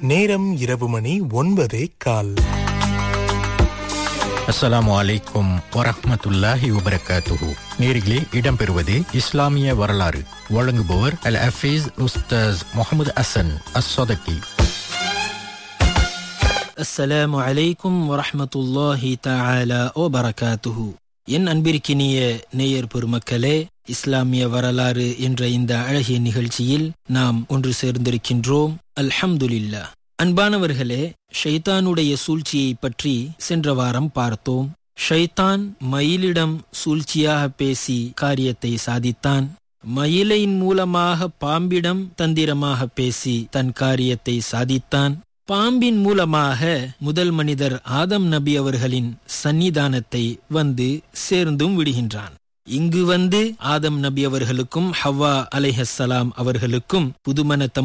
நேரம் இரவு மணி ஒன்பதே கால் அஸ்ஸலாமு அலைக்கும் வரஹ்மத்துல்லாஹி வபரகாத்துஹு நேரிலே இடம்பெறுவது இஸ்லாமிய வரலாறு வழங்குபவர் அல் ஹஃபீஸ் உஸ்தாஸ் முகமது அசன் அஸ்ஸதகி அஸ்ஸலாமு அலைக்கும் வரஹ்மத்துல்லாஹி தஆலா வபரகாத்துஹு என் அன்பிற்கினிய நேயர் பெருமக்களே இஸ்லாமிய வரலாறு என்ற இந்த அழகிய நிகழ்ச்சியில் நாம் ஒன்று சேர்ந்திருக்கின்றோம் அல்ஹம்துலில்லாஹ் அன்பானவர்களே ஷைத்தானுடைய சூழ்ச்சியை பற்றி சென்ற வாரம் பார்த்தோம் ஷைத்தான் மயிலிடம் சூழ்ச்சியாக பேசி காரியத்தை சாதித்தான் மயிலையின் மூலமாக பாம்பிடம் தந்திரமாக பேசி தன் காரியத்தை சாதித்தான் பாம்பின் மூலமாக முதல் மனிதர் ஆதம் நபி அவர்களின் சன்னிதானத்தை வந்து சேர்ந்தும் விடுகின்றான் இங்கு வந்து ஆதம் நபி அவர்களுக்கும் ஹவ்வா அலைஹஸ்ஸலாம் அவர்களுக்கும் புதுமண